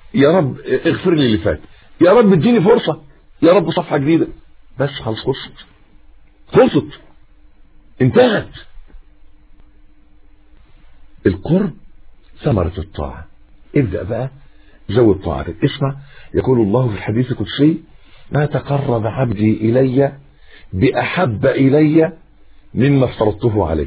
يا رب اغفر لي اللي فات يا رب اديني فرصة يا رب صفحة جديدة بس خلاص خلصت خلصت انتهت القرب ثمرة الطاعة ابدأ بقى زود طاعتك اسمع يقول الله في الحديث القدسي ما تقرب عبدي إلي بأحب إلي مما افترضته عليه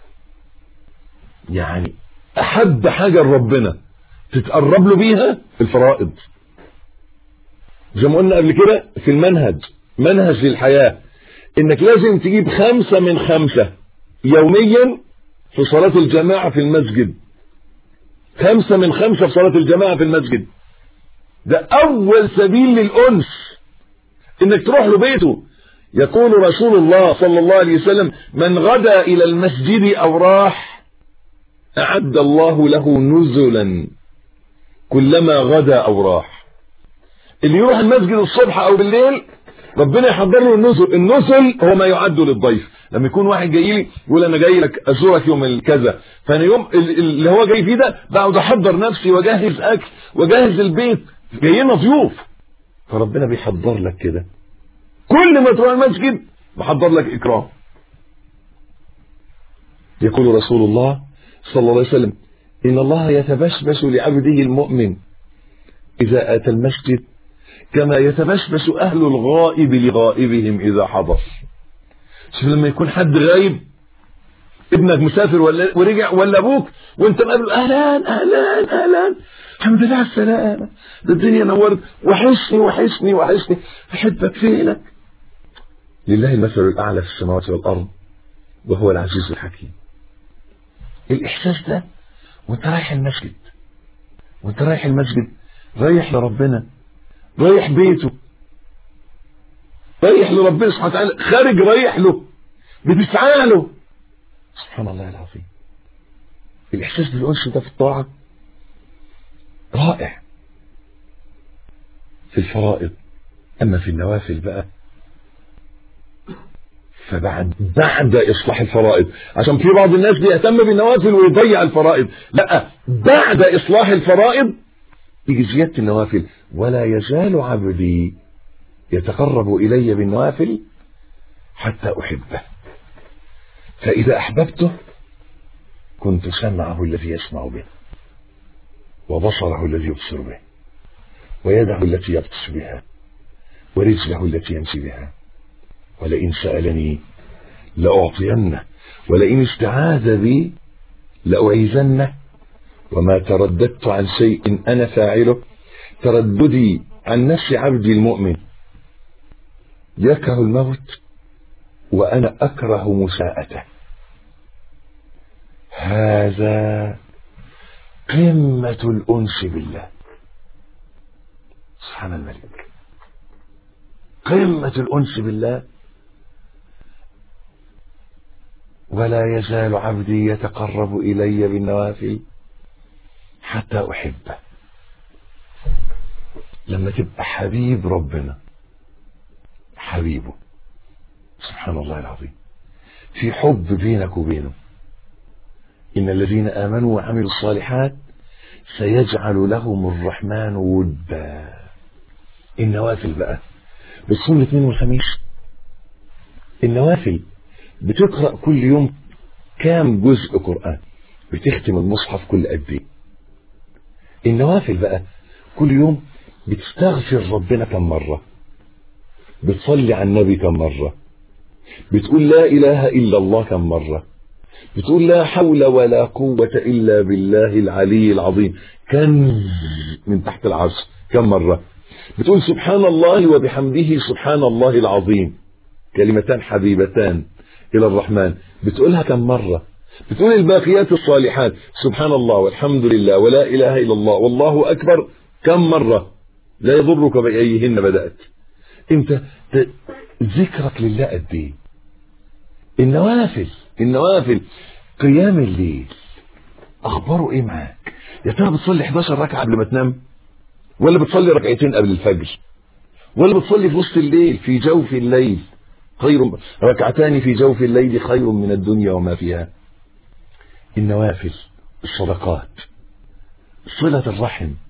يعني أحب حاجة لربنا تتقرب له بيها الفرائض زي ما قلنا قبل كده في المنهج منهج للحياة انك لازم تجيب خمسة من خمسة يوميا في صلاة الجماعة في المسجد خمسة من خمسة في صلاة الجماعة في المسجد ده أول سبيل للأنس إنك تروح له بيته يقول رسول الله صلى الله عليه وسلم من غدا إلى المسجد أو راح أعد الله له نزلا كلما غدا أو راح اللي يروح المسجد الصبح أو بالليل ربنا يحضر له النزل النزل هو ما يعد للضيف لما يكون واحد جاي لي يقول انا جاي لك ازورك يوم الكذا فانا يوم اللي هو جاي فيه ده بقعد احضر نفسي واجهز اكل واجهز البيت جايين ضيوف فربنا بيحضر لك كده كل ما تروح المسجد بحضر لك اكرام يقول رسول الله صلى الله عليه وسلم ان الله يتبشبش لعبده المؤمن اذا اتى المسجد كما يتبشبش أهل الغائب لغائبهم إذا حضر شوف لما يكون حد غايب ابنك مسافر ولا ورجع ولا ابوك وانت مقابله اهلا اهلا اهلا الحمد لله على السلامه ده الدنيا نورت وحشني وحشني وحشني احبك فينك لله المثل الاعلى في السماوات والارض وهو العزيز الحكيم الاحساس ده وانت رايح المسجد وانت رايح المسجد رايح لربنا رايح بيته رايح لربنا سبحانه وتعالى خارج رايح له بتسعى له سبحان الله العظيم الإحساس بالأنس ده في الطاعة رائع في الفرائض أما في النوافل بقى فبعد بعد إصلاح الفرائض عشان في بعض الناس بيهتم بالنوافل ويضيع الفرائض لا بعد إصلاح الفرائض يجي زيادة النوافل ولا يزال عبدي يتقرب إلي بالنوافل حتى أحبه فإذا أحببته كنت سمعه الذي يسمع به وبصره الذي يبصر به ويده التي يبطش بها ورجله التي يمشي بها ولئن سألني لأعطينه ولئن استعاذ بي لأعيذنه وما ترددت عن شيء أنا فاعله ترددي عن نفس عبدي المؤمن يكره الموت وأنا أكره مساءته هذا قمة الأنس بالله سبحان الملك قمة الأنس بالله ولا يزال عبدي يتقرب إلي بالنوافل حتى أحبه لما تبقى حبيب ربنا حبيبه سبحان الله العظيم في حب بينك وبينه إن الذين آمنوا وعملوا الصالحات سيجعل لهم الرحمن ودا النوافل بقى بتصوم الاثنين والخميس النوافل بتقرأ كل يوم كام جزء قرآن بتختم المصحف كل قد ايه النوافل بقى كل يوم بتستغفر ربنا كم مرة بتصلي على النبي كم مرة بتقول لا إله إلا الله كم مرة بتقول لا حول ولا قوة إلا بالله العلي العظيم كنز من تحت العرش كم مرة بتقول سبحان الله وبحمده سبحان الله العظيم كلمتان حبيبتان إلى الرحمن بتقولها كم مرة بتقول الباقيات الصالحات سبحان الله والحمد لله ولا إله إلا الله والله أكبر كم مرة لا يضرك بأيهن بدأت انت ذكرك لله قد ايه النوافل النوافل قيام الليل اخباره ايه معاك يا ترى بتصلي 11 ركعه قبل ما تنام ولا بتصلي ركعتين قبل الفجر ولا بتصلي في وسط الليل في جوف الليل خير ركعتان في جوف الليل خير من الدنيا وما فيها النوافل الصدقات صلة الرحم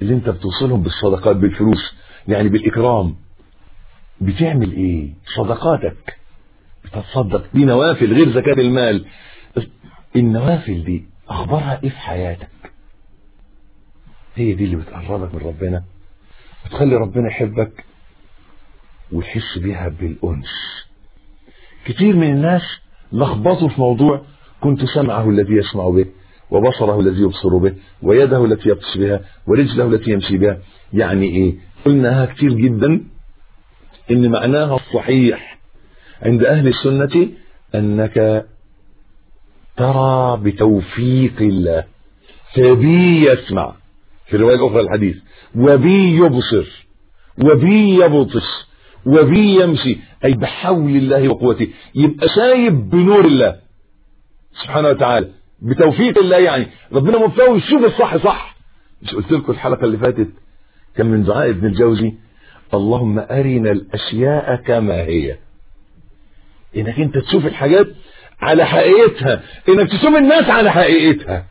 اللي انت بتوصلهم بالصدقات بالفلوس يعني بالاكرام بتعمل ايه صدقاتك بتتصدق دي نوافل غير زكاة المال النوافل دي اخبارها ايه في حياتك هي دي اللي بتقربك من ربنا وتخلي ربنا يحبك وتحس بيها بالانس كتير من الناس لخبطوا في موضوع كنت سمعه الذي يسمع به وبصره الذي يبصر به ويده التي يبطش بها ورجله التي يمشي بها يعني ايه قلناها كتير جدا ان معناها الصحيح عند اهل السنة انك ترى بتوفيق الله فبي يسمع في الرواية الاخرى الحديث وبي يبصر وبي يبطش وبي يمشي اي بحول الله وقوته يبقى سايب بنور الله سبحانه وتعالى بتوفيق الله يعني ربنا موفقه يشوف الصح صح مش قلت لكم الحلقه اللي فاتت كان من دعاء ابن الجوزي اللهم ارنا الاشياء كما هي انك انت تشوف الحاجات على حقيقتها انك تشوف الناس على حقيقتها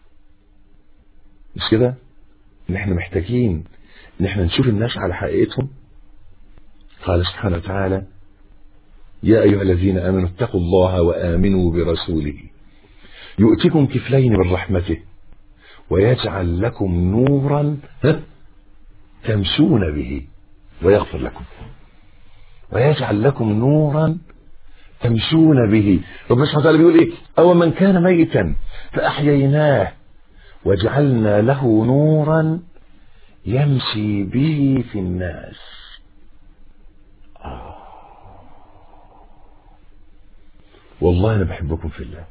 مش كده ان احنا محتاجين ان احنا نشوف الناس على حقيقتهم قال سبحانه وتعالى يا ايها الذين امنوا اتقوا الله وامنوا برسوله يؤتكم كفلين من رحمته ويجعل لكم نورا تمشون به ويغفر لكم ويجعل لكم نورا تمشون به ربنا سبحانه وتعالى بيقول ايه او من كان ميتا فاحييناه وجعلنا له نورا يمشي به في الناس آه. والله انا بحبكم في الله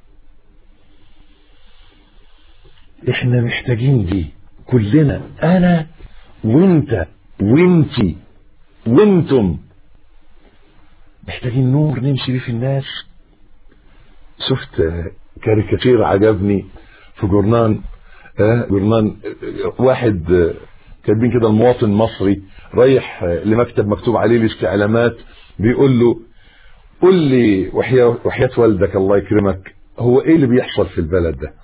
احنا محتاجين دي كلنا انا وانت وانتي وانتم محتاجين نور نمشي بيه في الناس شفت كاريكاتير عجبني في جورنان آه جورنان واحد كاتبين كده المواطن المصري رايح لمكتب مكتوب عليه الاستعلامات بيقول له قل لي وحياة, وحياة والدك الله يكرمك هو ايه اللي بيحصل في البلد ده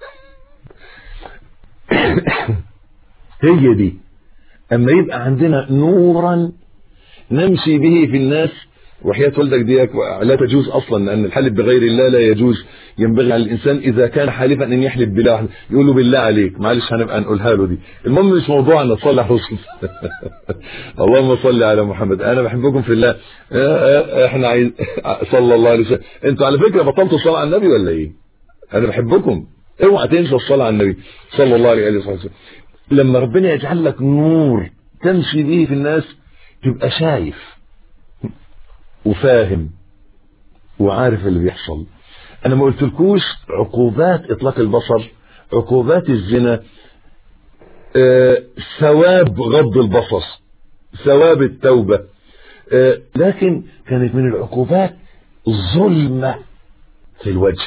هي دي اما يبقى عندنا نورا نمشي به في الناس وحياة والدك دي لا تجوز اصلا لان الحلف بغير الله لا يجوز ينبغي على الانسان اذا كان حالفا ان يحلف بالله يقول له بالله عليك معلش هنبقى نقولها له دي المهم مش موضوع ان تصلي على رسول اللهم صل على محمد انا بحبكم في الله احنا عايز صلى الله عليه وسلم انتوا على فكره بطلتوا الصلاه على النبي ولا ايه انا بحبكم اوعى تنسى الصلاه على النبي صلى الله عليه وسلم لما ربنا يجعل لك نور تمشي به في الناس تبقى شايف وفاهم وعارف اللي بيحصل انا ما قلتلكوش عقوبات اطلاق البصر عقوبات الزنا آه ثواب غض البصر ثواب التوبة آه لكن كانت من العقوبات ظلمة في الوجه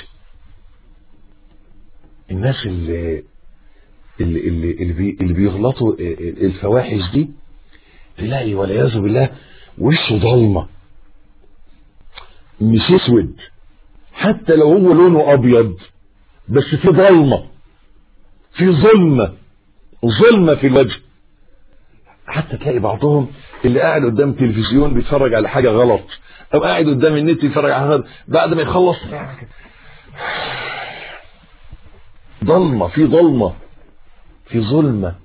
الناس اللي اللي اللي اللي, بي اللي بيغلطوا الفواحش دي تلاقي والعياذ بالله وشه ضلمه مش اسود حتى لو هو لونه ابيض بس في ضلمه في ظلمه ظلمه في الوجه حتى تلاقي بعضهم اللي قاعد قدام تلفزيون بيتفرج على حاجه غلط او قاعد قدام النت يتفرج على حاجه بعد ما يخلص ضلمه في ضلمه في ظلمه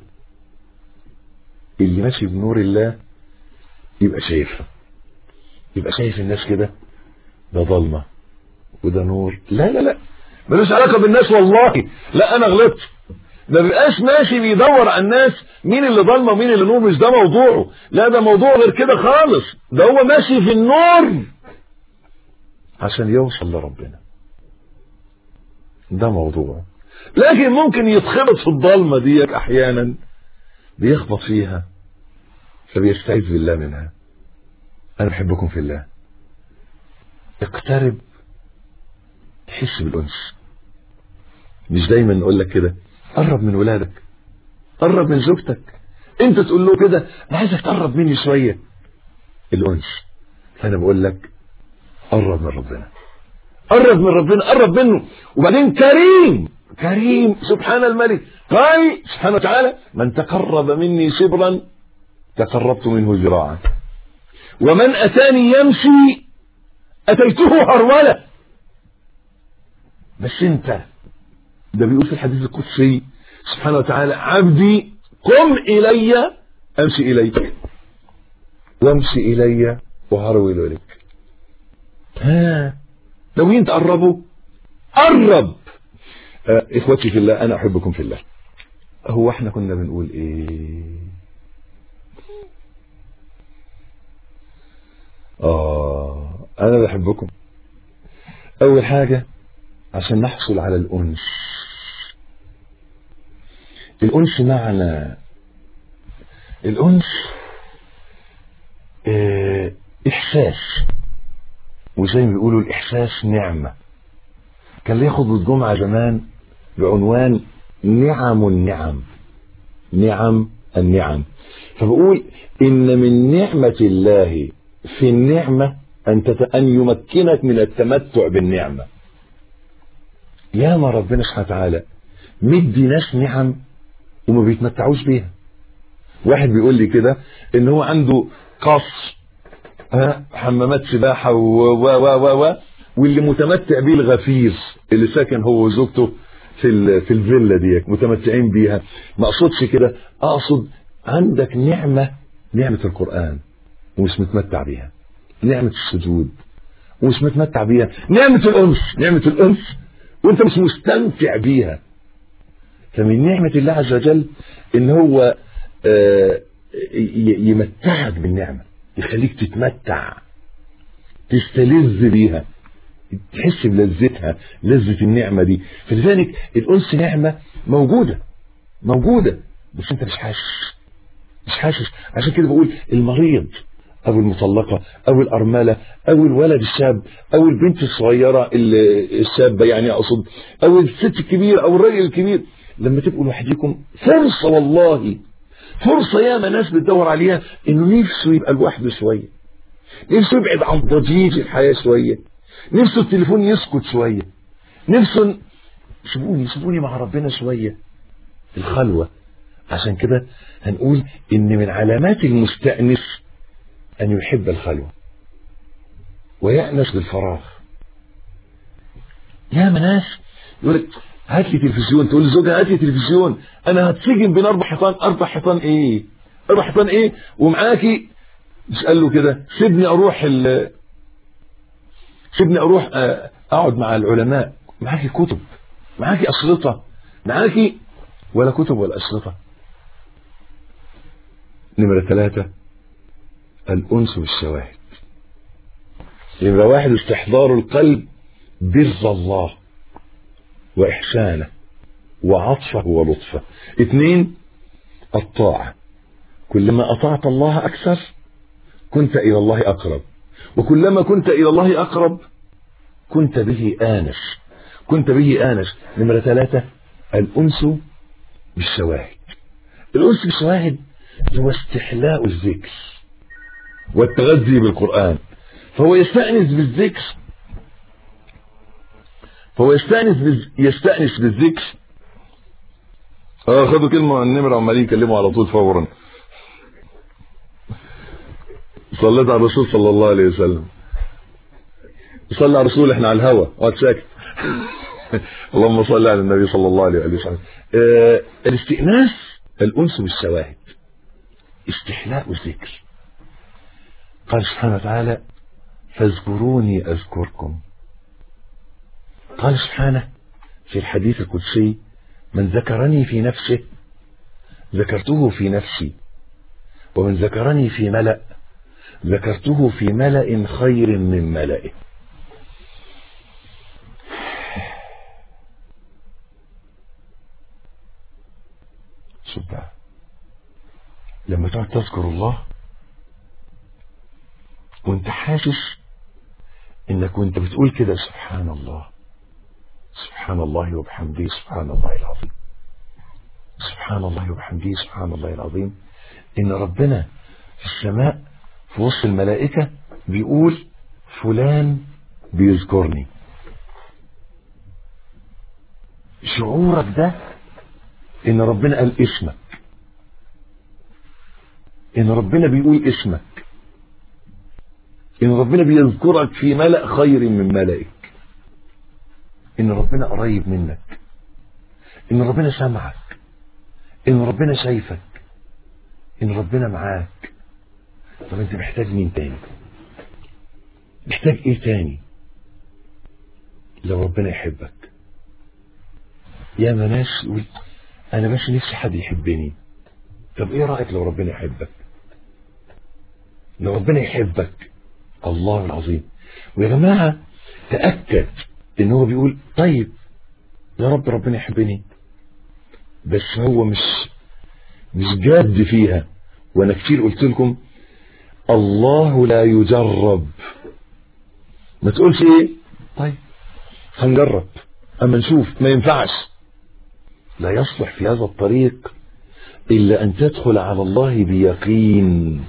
اللي ماشي بنور الله يبقى شايفها يبقى شايف الناس كده ده ضلمه وده نور لا لا لا ملوش علاقه بالناس والله لا انا غلطت ما بيبقاش ماشي بيدور على الناس مين اللي ضلمه ومين اللي نور مش ده موضوعه لا ده موضوع غير كده خالص ده هو ماشي في النور عشان يوصل لربنا ده موضوع لكن ممكن يتخبط في الضلمه ديت احيانا بيخبط فيها فبيستعيذ بالله منها انا بحبكم في الله اقترب تحس بالانس مش دايما نقول لك كده قرب من ولادك قرب من زوجتك انت تقول له كده انا عايزك تقرب مني شويه الانس فانا بقول لك قرب من ربنا قرب من ربنا قرب منه وبعدين كريم كريم سبحان الملك قال سبحانه وتعالى من تقرب مني شبرا تقربت منه ذراعا ومن أتاني يمشي أتيته هرولة بس انت ده بيقول في الحديث القدسي سبحانه وتعالى عبدي قم إلي أمشي إليك وامشي إلي وهرول إليك ها لو انت قربوا قرب آه إخوتي في الله أنا أحبكم في الله هو احنا كنا بنقول ايه آه أنا بحبكم أول حاجة عشان نحصل على الأنس الأنس معنى الأنس اه إحساس وزي ما بيقولوا الإحساس نعمة كان ليه خطبة جمعة زمان بعنوان نعم النعم نعم النعم فبقول إن من نعمة الله في النعمة أن, تت... أن يمكنك من التمتع بالنعمة يا ما ربنا سبحانه وتعالى مدي ناس نعم وما بيتمتعوش بيها واحد بيقول لي كده ان هو عنده قصر ها حمامات سباحة و و و و و واللي متمتع بيه الغفير اللي ساكن هو وزوجته في ال... في الفيلا ديك متمتعين بيها ما اقصدش كده اقصد عندك نعمة نعمة القرآن ومش متمتع بيها نعمة السجود ومش متمتع بيها نعمة الأنس نعمة الأنس وانت مش مستمتع بيها فمن نعمة الله عز وجل ان هو يمتعك بالنعمة يخليك تتمتع تستلذ بيها تحس بلذتها لذة النعمة دي فلذلك الأنس نعمة موجودة موجودة بس انت مش حاسس مش حاسس عشان كده بقول المريض او المطلقة او الارملة او الولد الشاب او البنت الصغيرة الشابة يعني اقصد او الست الكبيرة او الراجل الكبير لما تبقوا لوحديكم فرصة والله فرصة ياما ناس بتدور عليها انه نفسه يبقى لوحده شوية نفسه يبعد عن ضجيج الحياة شوية نفسه التليفون يسكت شوية نفسه سيبوني سيبوني مع ربنا شوية الخلوة عشان كده هنقول ان من علامات المستأنس ان يحب الخلوة ويأنس بالفراغ يا ناس يقول لك هات لي تلفزيون تقول لزوجها هات لي تلفزيون انا هتسجن بين اربع حيطان اربع حيطان ايه اربع حيطان ايه ومعاكي مش قال له كده سيبني اروح ال... سيبني اروح اقعد مع العلماء معاكي كتب معاكي اشرطه معاكي ولا كتب ولا اشرطه نمرة ثلاثة الأنس بالشواهد نمرة واحد استحضار القلب بر الله وإحسانه وعطفه ولطفه اثنين الطاعة كلما أطعت الله أكثر كنت إلى الله أقرب وكلما كنت إلى الله أقرب كنت به آنس كنت به آنس نمرة ثلاثة الأنس بالشواهد الأنس بالشواهد هو استحلاء الذكر والتغذي بالقرآن فهو يستأنس بالذكر فهو يستأنس بال... يستأنس بالذكر اه خدوا كلمة عن النمرة عمالين يكلموا على طول فورا صليت على الرسول صلى الله عليه وسلم صلى على الرسول احنا على الهوا اقعد ساكت اللهم صل على النبي صلى الله عليه وسلم آه الاستئناس الانس بالشواهد استحلاء الذكر قال سبحانه وتعالى فاذكروني اذكركم قال سبحانه في الحديث القدسي من ذكرني في نفسه ذكرته في نفسي ومن ذكرني في ملأ ذكرته في ملأ خير من ملئه شوف بقى لما تقعد تذكر الله وانت حاسس انك وانت بتقول كده سبحان الله سبحان الله وبحمده سبحان الله العظيم سبحان الله وبحمده سبحان الله العظيم ان ربنا في السماء في وسط الملائكة بيقول فلان بيذكرني شعورك ده ان ربنا قال اسمك ان ربنا بيقول اسمك ان ربنا بيذكرك في ملأ خير من ملئك ان ربنا قريب منك ان ربنا سامعك ان ربنا شايفك ان ربنا معاك طب انت محتاج مين تاني محتاج ايه تاني لو ربنا يحبك يا ما ناس يقول انا بس نفسي حد يحبني طب ايه رايك لو ربنا يحبك لو ربنا يحبك الله العظيم ويا جماعه تاكد ان هو بيقول طيب يا رب ربنا يحبني بس هو مش مش جاد فيها وانا كتير قلت لكم الله لا يجرب ما تقولش ايه طيب هنجرب اما نشوف ما ينفعش لا يصلح في هذا الطريق الا ان تدخل على الله بيقين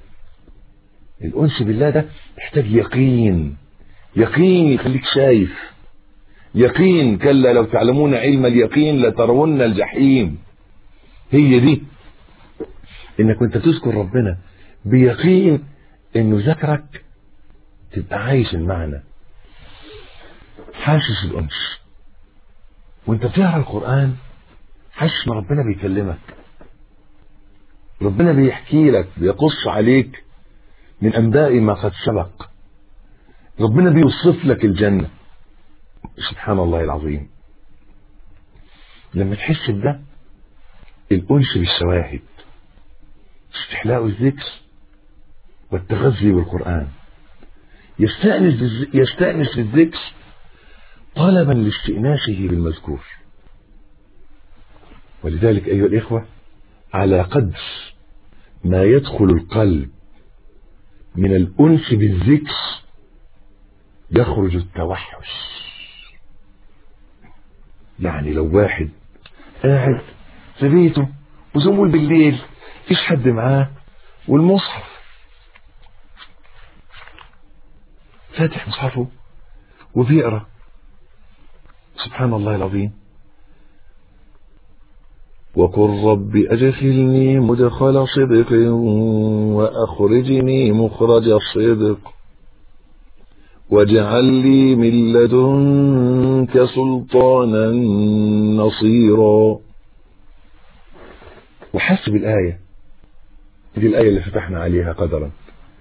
الانس بالله ده يحتاج يقين يقين يخليك شايف يقين كلا لو تعلمون علم اليقين لترون الجحيم هي دي انك وانت تذكر ربنا بيقين انه ذكرك تبقى عايش المعنى حاسس الانس وانت بتقرا القران حاسس ان ربنا بيكلمك ربنا بيحكي لك بيقص عليك من انباء ما قد سبق ربنا بيوصف لك الجنه سبحان الله العظيم لما تحس بده الانس بالشواهد استحلاء الذكر والتغذي بالقرآن يستأنس بالز- يستأنس بالذكر طلبا لاستئناسه بالمذكور ولذلك أيها الإخوة على قدر ما يدخل القلب من الأنس بالذكر يخرج التوحش يعني لو واحد قاعد في بيته وزمول بالليل مفيش حد معاه والمصحف فاتح مصحفه وبيقرا سبحان الله العظيم وقل رب أدخلني مدخل صدق وأخرجني مخرج صدق واجعل لي من لدنك سلطانا نصيرا وحسب الآية دي الآية اللي فتحنا عليها قدرا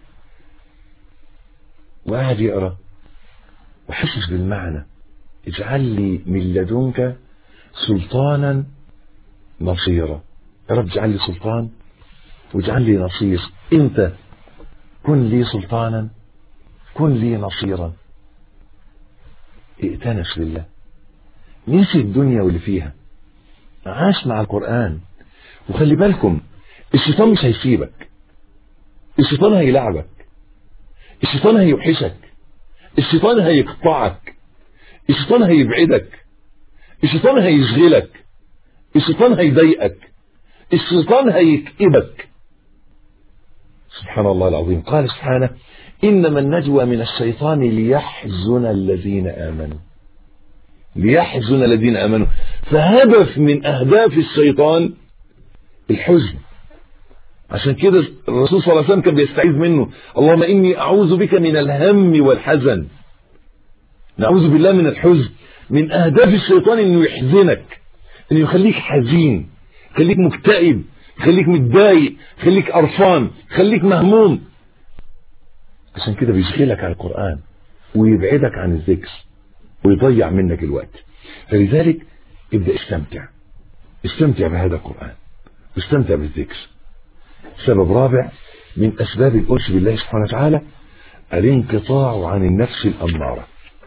وقعد يقرأ وحسس بالمعنى اجعل لي من لدنك سلطانا نصيرا يا رب اجعل لي سلطان واجعل لي نصير انت كن لي سلطانا كن لي نصيرا ائتنس بالله نسي الدنيا واللي فيها عاش مع القرآن وخلي بالكم الشيطان مش هيسيبك الشيطان هيلعبك الشيطان هيوحشك الشيطان هيقطعك الشيطان هيبعدك الشيطان هيشغلك الشيطان هيضايقك الشيطان هيكئبك سبحان الله العظيم قال سبحانه إنما النجوى من الشيطان ليحزن الذين آمنوا ليحزن الذين آمنوا فهدف من أهداف الشيطان الحزن عشان كده الرسول صلى الله عليه وسلم كان بيستعيذ منه اللهم إني أعوذ بك من الهم والحزن نعوذ بالله من الحزن من أهداف الشيطان إنه يحزنك إنه يخليك حزين يخليك مكتئب يخليك متضايق يخليك قرفان يخليك مهموم عشان كده بيشغلك عن القرآن ويبعدك عن الذكر ويضيع منك الوقت فلذلك ابدأ استمتع استمتع بهذا القرآن واستمتع بالذكر سبب رابع من أسباب الأنس بالله سبحانه وتعالى الانقطاع عن النفس الأمارة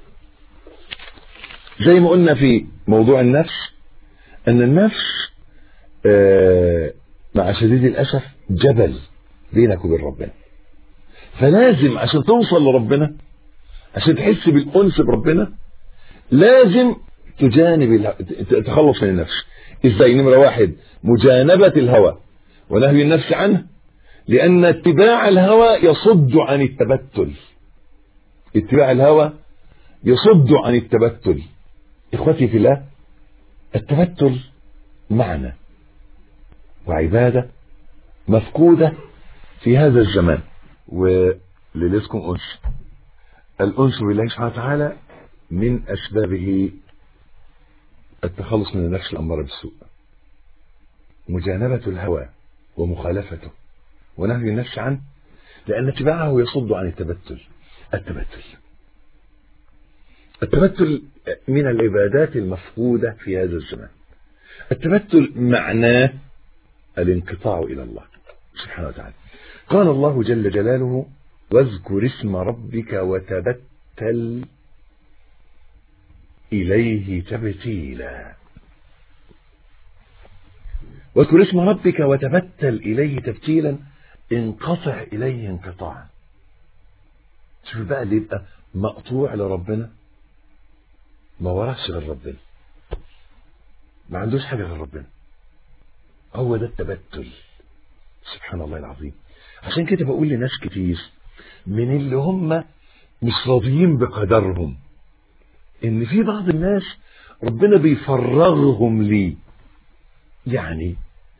زي ما قلنا في موضوع النفس أن النفس آه مع شديد الأسف جبل بينك وبين ربنا فلازم عشان توصل لربنا عشان تحس بالأنس بربنا لازم تجانب اله... تخلص من النفس ازاي نمرة واحد مجانبة الهوى ونهي النفس عنه لأن اتباع الهوى يصد عن التبتل اتباع الهوى يصد عن التبتل إخوتي في الله التبتل معنى وعبادة مفقودة في هذا الزمان ولليسكم أنس الأنس بالله سبحانه وتعالى من أسبابه التخلص من النفس الأمارة بالسوء مجانبة الهوى ومخالفته ونهي النفس عنه لأن اتباعه يصد عن التبتل التبتل التبتل من العبادات المفقودة في هذا الزمان التبتل معناه الانقطاع إلى الله سبحانه وتعالى قال الله جل جلاله واذكر اسم ربك وتبتل إليه تبتيلا واذكر اسم ربك وتبتل إليه تبتيلا انقطع إليه انقطاعا شوف بقى اللي يبقى مقطوع لربنا ما وراش غير ربنا ما عندوش حاجة غير ربنا هو ده التبتل سبحان الله العظيم عشان كده بقول لناس كتير من اللي هم مش راضيين بقدرهم ان في بعض الناس ربنا بيفرغهم ليه يعني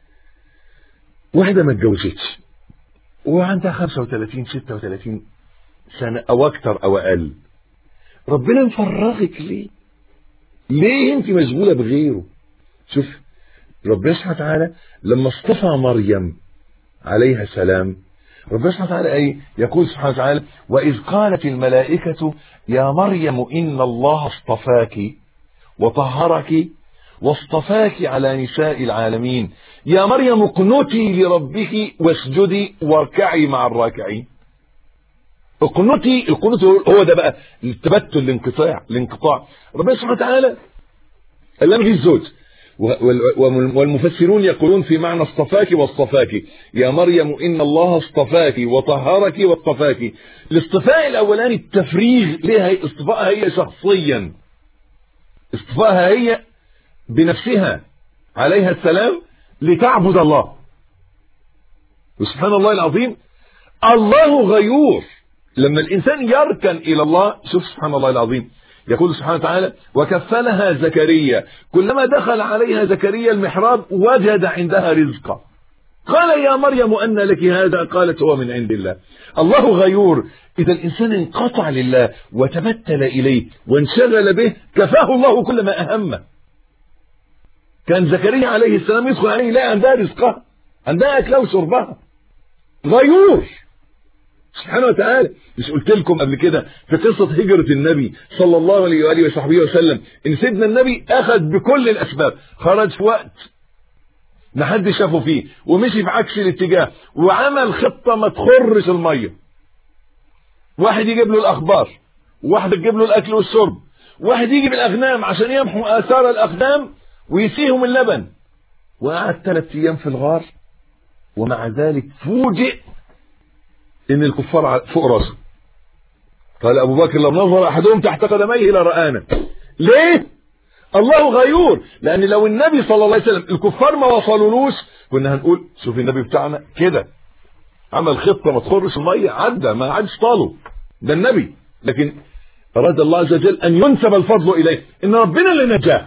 واحدة ما اتجوزتش وعندها 35 36 سنة او اكتر او اقل ربنا مفرغك ليه ليه انت مشغولة بغيره شوف ربنا سبحانه وتعالى لما اصطفى مريم عليها السلام ربنا سبحانه وتعالى أي يقول سبحانه وتعالى وإذ قالت الملائكة يا مريم إن الله اصطفاك وطهرك واصطفاك على نساء العالمين يا مريم اقنتي لربك واسجدي واركعي مع الراكعين اقنتي القنوت هو ده بقى التبتل الانقطاع الانقطاع ربنا سبحانه وتعالى لم الزوج والمفسرون يقولون في معنى اصطفاك واصطفاك يا مريم إن الله اصطفاك وطهرك واصطفاك الاصطفاء الأولاني التفريغ لها اصطفاءها هي شخصيا اصطفاءها هي بنفسها عليها السلام لتعبد الله وسبحان الله العظيم الله غيور لما الإنسان يركن إلى الله شوف سبحان الله العظيم يقول سبحانه وتعالى وكفلها زكريا كلما دخل عليها زكريا المحراب وجد عندها رزقا قال يا مريم أن لك هذا قالت هو من عند الله الله غيور إذا الإنسان انقطع لله وتبتل إليه وانشغل به كفاه الله كل ما أهمه كان زكريا عليه السلام يدخل عليه لا عندها رزقها عندها أكلها وشربها غيور سبحانه وتعالى مش قلت لكم قبل كده في قصة هجرة النبي صلى الله عليه وآله وصحبه وسلم إن سيدنا النبي أخذ بكل الأسباب خرج في وقت ما حد شافه فيه ومشي في عكس الاتجاه وعمل خطة ما تخرش المية واحد يجيب له الأخبار وواحد تجيب له الأكل والشرب واحد يجي بالأغنام عشان يمحو آثار الأقدام ويسيهم اللبن وقعد ثلاث أيام في الغار ومع ذلك فوجئ ان الكفار فوق راسه قال ابو بكر لو نظر احدهم تحت قدميه لرآنا ليه الله غيور لان لو النبي صلى الله عليه وسلم الكفار ما وصلولوش كنا هنقول شوف النبي بتاعنا كده عمل خطه ما تخرش الميه عدى ما عادش طاله ده النبي لكن اراد الله عز وجل ان ينسب الفضل اليه ان ربنا اللي نجاه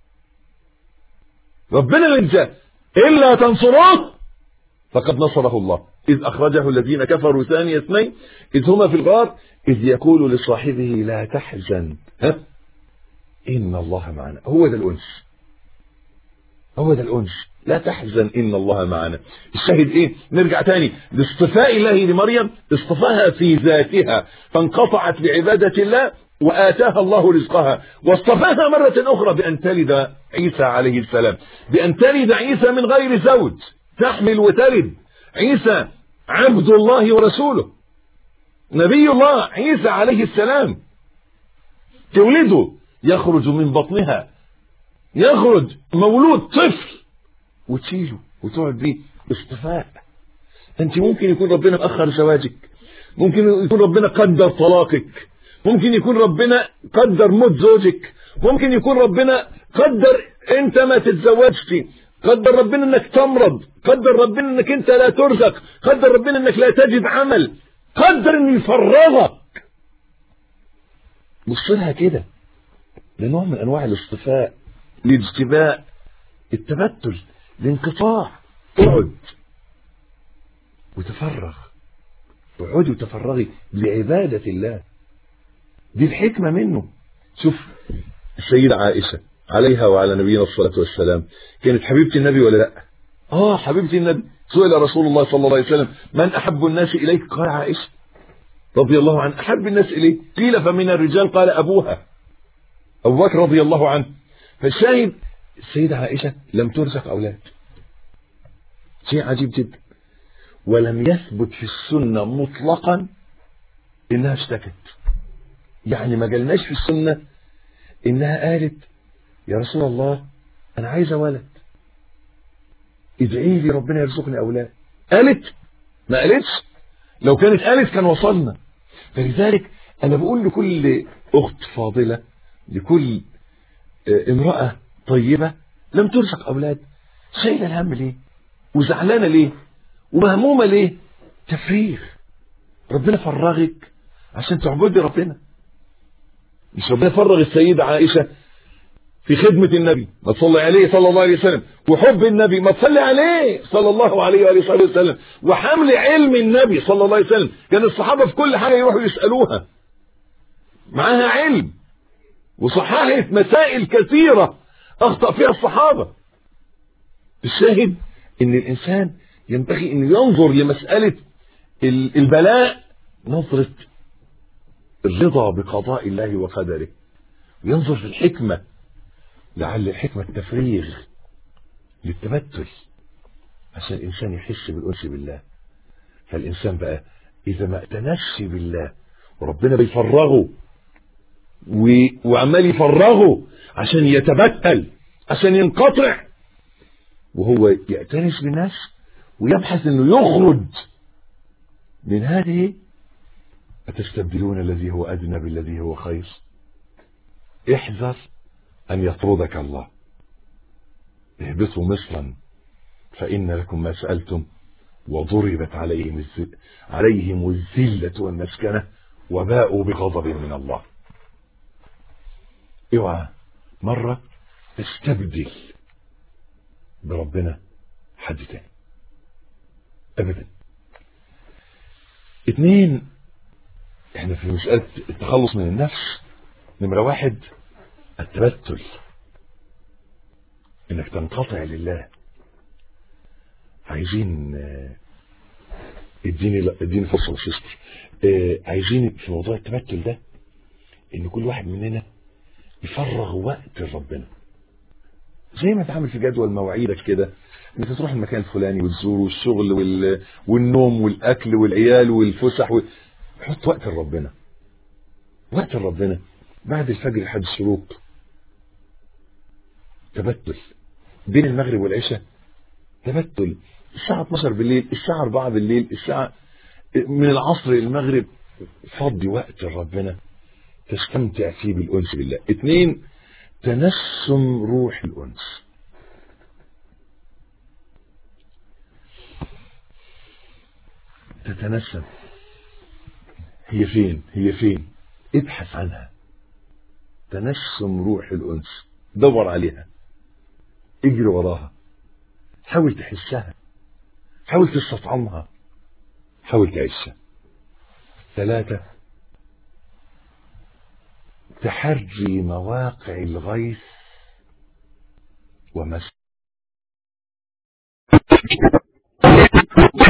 ربنا اللي نجاه الا تنصروه فقد نصره الله إذ أخرجه الذين كفروا ثاني اثنين إذ هما في الغار إذ يقول لصاحبه لا تحزن ها إن الله معنا هو ده الأنس هو ده الأنس لا تحزن إن الله معنا الشاهد إيه نرجع تاني لاصطفاء الله لمريم اصطفاها في ذاتها فانقطعت بعبادة الله وآتاها الله رزقها واصطفاها مرة أخرى بأن تلد عيسى عليه السلام بأن تلد عيسى من غير زوج تحمل وتلد عيسى عبد الله ورسوله نبي الله عيسى عليه السلام تولده يخرج من بطنها يخرج مولود طفل وتشيله وتقعد بيه اصطفاء انت ممكن يكون ربنا مأخر زواجك ممكن يكون ربنا قدر طلاقك ممكن يكون ربنا قدر موت زوجك ممكن يكون ربنا قدر انت ما تتزوجش قدر ربنا انك تمرض قدر ربنا انك انت لا ترزق قدر ربنا انك لا تجد عمل قدر انه يفرغك بص لها كده ده نوع من انواع الاصطفاء الاجتباء التبتل الانقطاع اقعد وتفرغ اقعدي وتفرغي لعبادة الله دي الحكمة منه شوف السيدة عائشة عليها وعلى نبينا الصلاة والسلام كانت حبيبة النبي ولا لا اه حبيبة النبي سئل رسول الله صلى الله عليه وسلم من أحب الناس إليك قال عائشة رضي الله عنه أحب الناس إليه قيل فمن الرجال قال أبوها أبو بكر رضي الله عنه فالشاهد السيدة عائشة لم ترزق أولاد شيء عجيب جدا ولم يثبت في السنة مطلقا إنها اشتكت يعني ما جالناش في السنة إنها قالت يا رسول الله أنا عايزة ولد ادعي لي ربنا يرزقني أولاد قالت ما قالتش لو كانت قالت كان وصلنا فلذلك أنا بقول لكل أخت فاضلة لكل امرأة طيبة لم ترزق أولاد شايلة الهم ليه وزعلانة ليه ومهمومة ليه تفريغ ربنا فرغك عشان تعبدي ربنا مش ربنا فرغ السيدة عائشة في خدمة النبي ما تصلي عليه صلى الله عليه وسلم وحب النبي ما تصلي عليه صلى الله عليه وآله وصحبه وسلم وحمل علم النبي صلى الله عليه وسلم كان الصحابة في كل حاجة يروحوا يسألوها معاها علم وصححت مسائل كثيرة أخطأ فيها الصحابة الشاهد ان الإنسان ينبغي أن ينظر لمسألة البلاء نظرة الرضا بقضاء الله وقدره وينظر في الحكمة لعل الحكمة التفريغ للتبتل عشان الإنسان يحس بالأنس بالله فالإنسان بقى إذا ما اتنسش بالله وربنا بيفرغه و... وعمال يفرغه عشان يتبتل عشان ينقطع وهو يأتنس بالناس ويبحث انه يخرج من هذه أتستبدلون الذي هو أدنى بالذي هو خير احذر أن يطردك الله اهبطوا مصرا فإن لكم ما سألتم وضربت عليهم الذل عليهم الذلة والمسكنة وباءوا بغضب من الله اوعى مرة تستبدل بربنا حد تاني ابدا اتنين احنا في مسألة التخلص من النفس نمرة واحد التبتل انك تنقطع لله عايزين اديني اديني فرصه يا سيستر عايزين في موضوع التبتل ده ان كل واحد مننا يفرغ وقت لربنا زي ما تعمل في جدول مواعيدك كده انك تروح المكان الفلاني وتزور والشغل وال... والنوم والاكل والعيال والفسح و... حط وقت لربنا وقت لربنا بعد الفجر لحد الشروق تبتل بين المغرب والعشاء تبتل الساعة 12 بالليل الساعة 4 بالليل الساعة من العصر للمغرب فضي وقت لربنا تستمتع فيه بالأنس بالله اثنين تنسم روح الأنس تتنسم هي فين هي فين ابحث عنها تنسم روح الأنس دور عليها اجري وراها حاول تحسها حاول تستطعمها حاول تعيشها ثلاثة تحري مواقع الغيث ومس